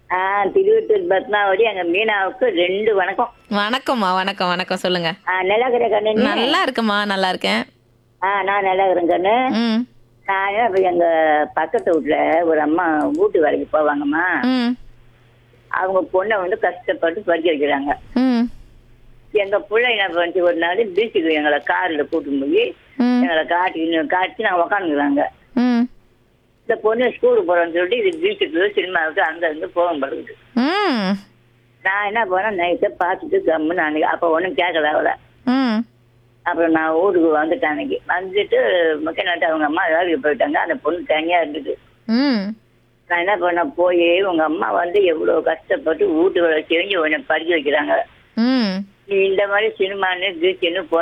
ஆ திருவத்தூர் பத்மாவதி எங்க மீனாவுக்கு ரெண்டு வணக்கம் வணக்கம்மா வணக்கம் வணக்கம் சொல்லுங்க ஆ நல்லா இருக்கிற கண்ணு நீ? நல்லா இருக்குமா நல்லா இருக்கேன் ஆ நான் நல்லா இருக்கிறேன் கண்ணு ம் நான் இப்ப எங்க பக்கத்து வீட்டுல ஒரு அம்மா வீட்டு வேலைக்கு போவாங்கம்மா ம் அவங்க பொண்ணை வந்து கஷ்டப்பட்டு படிக்க வைக்கிறாங்க ம் எங்க பிள்ளை என்ன பண்ணிச்சு ஒரு நாள் பீச்சுக்கு எங்களை கார்ல கூட்டிட்டு போய் ம் எங்களை காட்டி காட்டி நாங்க உக்காந்துக்கிறாங்க ம் இந்த பொண்ணு ஸ்கூலுக்கு போறோம்னு சொல்லிட்டு இது பீச்சுக்கு சினிமாவுக்கு அங்க இருந்து போகும் படுகுது ம் நான் என்ன பண்ணேன் நைட்டை பார்த்துட்டு கம்முன்னு அன்னைக்கு அப்போ ஒன்றும் கேட்கல அவளை ம் அப்புறம் நான் ஊருக்கு வந்துட்டேன் அன்னைக்கு வந்துட்டு முக்கிய நாட்டு அவங்க அம்மா வேலைக்கு போயிட்டாங்க அந்த பொண்ணு தனியா இருந்தது ம் நான் என்ன பண்ண போய் உங்க அம்மா வந்து எவ்வளவு கஷ்டப்பட்டு வீட்டு வேலை செஞ்சு உன்னை படிக்க வைக்கிறாங்க ம் நீ இந்த மாதிரி சினிமான்னு பீச்சுன்னு போ